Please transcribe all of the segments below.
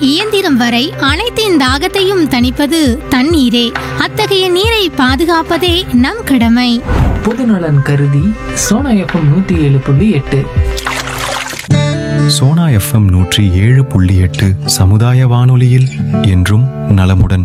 இயந்திரம் வரை அனைத்தின் தாகத்தையும் தணிப்பது தண்ணீரே அத்தகைய நீரை பாதுகாப்பதே நம் கடமை பொதுநலன் கருதி சோனா எஃப்எம் நூற்றி ஏழு புள்ளி எட்டு சோனா எஃப்எம் நூற்றி ஏழு புள்ளி எட்டு சமுதாய வானொலியில் என்றும் நலமுடன்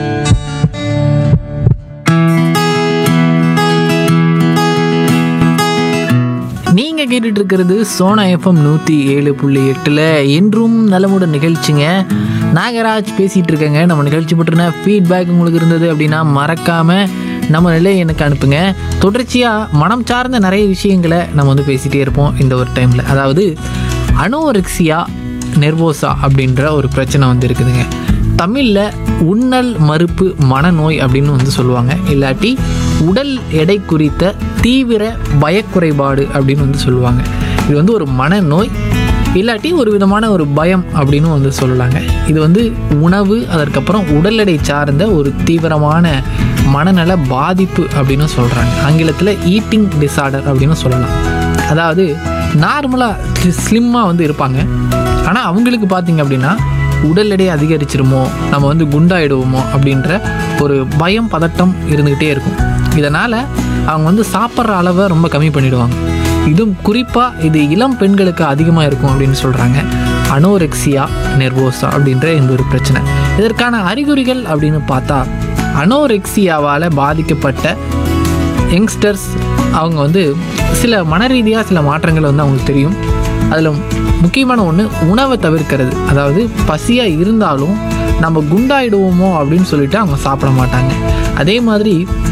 நீங்கள் கேட்டுட்டு இருக்கிறது சோனா எஃப்எம் நூற்றி ஏழு புள்ளி எட்டில் என்றும் நலமுடன் நிகழ்ச்சிங்க நாகராஜ் பேசிகிட்டு இருக்கேங்க நம்ம நிகழ்ச்சி பற்றின ஃபீட்பேக் உங்களுக்கு இருந்தது அப்படின்னா மறக்காமல் நம்ம நிலையை எனக்கு அனுப்புங்க தொடர்ச்சியாக மனம் சார்ந்த நிறைய விஷயங்களை நம்ம வந்து பேசிகிட்டே இருப்போம் இந்த ஒரு டைமில் அதாவது அனோரெக்சியா நெர்வோசா அப்படின்ற ஒரு பிரச்சனை வந்து இருக்குதுங்க தமிழில் உண்ணல் மறுப்பு மனநோய் அப்படின்னு வந்து சொல்லுவாங்க இல்லாட்டி உடல் எடை குறித்த தீவிர பயக்குறைபாடு அப்படின்னு வந்து சொல்லுவாங்க இது வந்து ஒரு மனநோய் இல்லாட்டி ஒரு விதமான ஒரு பயம் அப்படின்னு வந்து சொல்லலாங்க இது வந்து உணவு அதற்கப்புறம் உடல் எடை சார்ந்த ஒரு தீவிரமான மனநல பாதிப்பு அப்படின்னு சொல்கிறாங்க ஆங்கிலத்தில் ஈட்டிங் டிசார்டர் அப்படின்னு சொல்லலாம் அதாவது நார்மலாக ஸ்லிம்மாக வந்து இருப்பாங்க ஆனால் அவங்களுக்கு பார்த்தீங்க அப்படின்னா உடல் எடை அதிகரிச்சிருமோ நம்ம வந்து குண்டாயிடுவோமோ அப்படின்ற ஒரு பயம் பதட்டம் இருந்துக்கிட்டே இருக்கும் இதனால் அவங்க வந்து சாப்பிட்ற அளவை ரொம்ப கம்மி பண்ணிடுவாங்க இதுவும் குறிப்பாக இது இளம் பெண்களுக்கு அதிகமாக இருக்கும் அப்படின்னு சொல்கிறாங்க அனோரெக்சியா நெர்வோசா அப்படின்ற இந்த ஒரு பிரச்சனை இதற்கான அறிகுறிகள் அப்படின்னு பார்த்தா அனோரெக்சியாவால் பாதிக்கப்பட்ட யங்ஸ்டர்ஸ் அவங்க வந்து சில மனரீதியாக சில மாற்றங்கள் வந்து அவங்களுக்கு தெரியும் அதில் முக்கியமான ஒன்று உணவை தவிர்க்கிறது அதாவது பசியாக இருந்தாலும் நம்ம குண்டாயிடுவோமோ அப்படின்னு சொல்லிட்டு அவங்க சாப்பிட மாட்டாங்க அதே மாதிரி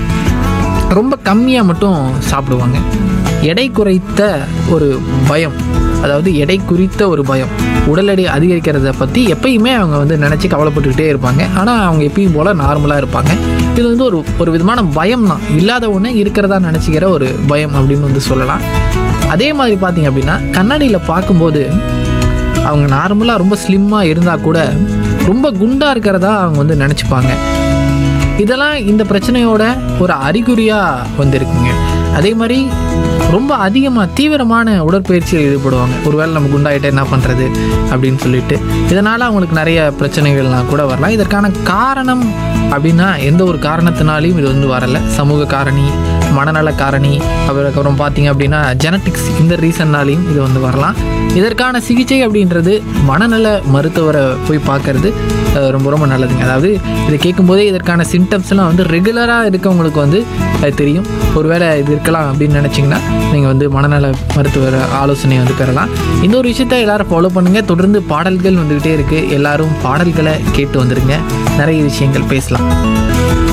ரொம்ப கம்மியாக மட்டும் சாப்பிடுவாங்க எடை குறைத்த ஒரு பயம் அதாவது எடை குறித்த ஒரு பயம் உடல் எடை அதிகரிக்கிறத பற்றி எப்பயுமே அவங்க வந்து நினச்சி கவலைப்பட்டுக்கிட்டே இருப்பாங்க ஆனால் அவங்க எப்பயும் போல் நார்மலாக இருப்பாங்க இது வந்து ஒரு ஒரு விதமான பயம் தான் இல்லாத ஒன்று இருக்கிறதா நினச்சிக்கிற ஒரு பயம் அப்படின்னு வந்து சொல்லலாம் அதே மாதிரி பார்த்தீங்க அப்படின்னா கண்ணாடியில் பார்க்கும்போது அவங்க நார்மலாக ரொம்ப ஸ்லிம்மாக இருந்தால் கூட ரொம்ப குண்டாக இருக்கிறதா அவங்க வந்து நினச்சிப்பாங்க இதெல்லாம் இந்த பிரச்சனையோட ஒரு அறிகுறியாக வந்திருக்குங்க அதே மாதிரி ரொம்ப அதிகமாக தீவிரமான உடற்பயிற்சியில் ஈடுபடுவாங்க ஒருவேளை நம்ம குண்டாயிட்ட என்ன பண்ணுறது அப்படின்னு சொல்லிட்டு இதனால் அவங்களுக்கு நிறைய பிரச்சனைகள்லாம் கூட வரலாம் இதற்கான காரணம் அப்படின்னா எந்த ஒரு காரணத்தினாலையும் இது வந்து வரல சமூக காரணி மனநல காரணி அதுக்கப்புறம் பார்த்தீங்க அப்படின்னா ஜெனட்டிக்ஸ் இந்த ரீசன்னாலையும் இது வந்து வரலாம் இதற்கான சிகிச்சை அப்படின்றது மனநல மருத்துவரை போய் பார்க்கறது அஹ், ரொம்ப ரொம்ப நல்லதுங்க அதாவது இதை கேட்கும்போதே இதற்கான சிம்டம்ஸ்லாம் வந்து ரெகுலராக இருக்கவங்களுக்கு வந்து அது தெரியும் ஒருவேளை இது இருக்கலாம் அப்படின்னு நினச்சிங்கன்னா நீங்கள் வந்து மனநல மருத்துவர் ஆலோசனை வந்து பெறலாம் இந்த ஒரு விஷயத்த எல்லாரும் ஃபாலோ பண்ணுங்கள் தொடர்ந்து பாடல்கள் வந்துக்கிட்டே இருக்குது எல்லாரும் பாடல்களை கேட்டு வந்துருங்க நிறைய விஷயங்கள் பேசலாம்